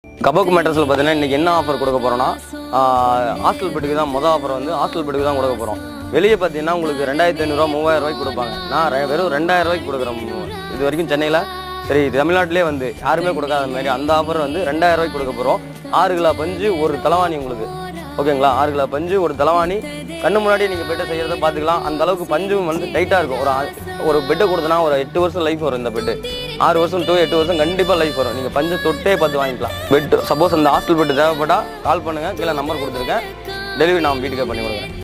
kapok மேட்டர்ஸில் பார்த்தீங்கன்னா இன்றைக்கி என்ன ஆஃபர் கொடுக்க போகிறோன்னா ஹாஸ்டல் பெட்டுக்கு தான் மொதல் ஆஃபர் வந்து ஹாஸ்டல் பெட்டுக்கு தான் கொடுக்க போகிறோம் வெளியே பார்த்தீங்கன்னா உங்களுக்கு ரெண்டாயிரத்தி ஐநூறுரூவா மூவாயிரம் ரூபாய்க்கு கொடுப்பாங்க நான் ரெ- வெறும் ரெண்டாயிரம் ரூபாய்க்கு கொடுக்குறேன் இது வரைக்கும் சென்னையில் சரி தமிழ்நாட்டிலே வந்து யாருமே கொடுக்காத மாதிரி அந்த ஆஃபர் வந்து ரெண்டாயிரம் ரூபாய்க்கு கொடுக்க போகிறோம் ஆறு கிலோ பஞ்சு ஒரு தலைவாணி உங்களுக்கு ஓகேங்களா ஆறு கிலோ பஞ்சு ஒரு தலைவாணி கண்ணு முன்னாடி நீங்கள் பெட்டை செய்கிறத பார்த்துக்கலாம் அந்த அளவுக்கு பஞ்சும் வந்து டைட்டாக இருக்கும் ஒரு ஆ- ஒரு பெட்டை கொடுத்தனா ஒரு எட்டு வருஷம் லைஃப் வரும் இந்த பெட்டு ஆறு வருஷம் டூ எட்டு வருஷம் கண்டிப்பாக லைஃப் வரும் நீங்கள் பஞ்சு தொட்டே பார்த்து வாங்கிக்கலாம் பெட் சப்போஸ் அந்த ஹாஸ்டல் பெட்டு தேவைப்பட்டா கால் பண்ணுங்கள் கீழே நம்பர் கொடுத்துருக்கேன் டெலிவரி நான் வீட்டுக்கே பண்ணி கொடுக்குறேன்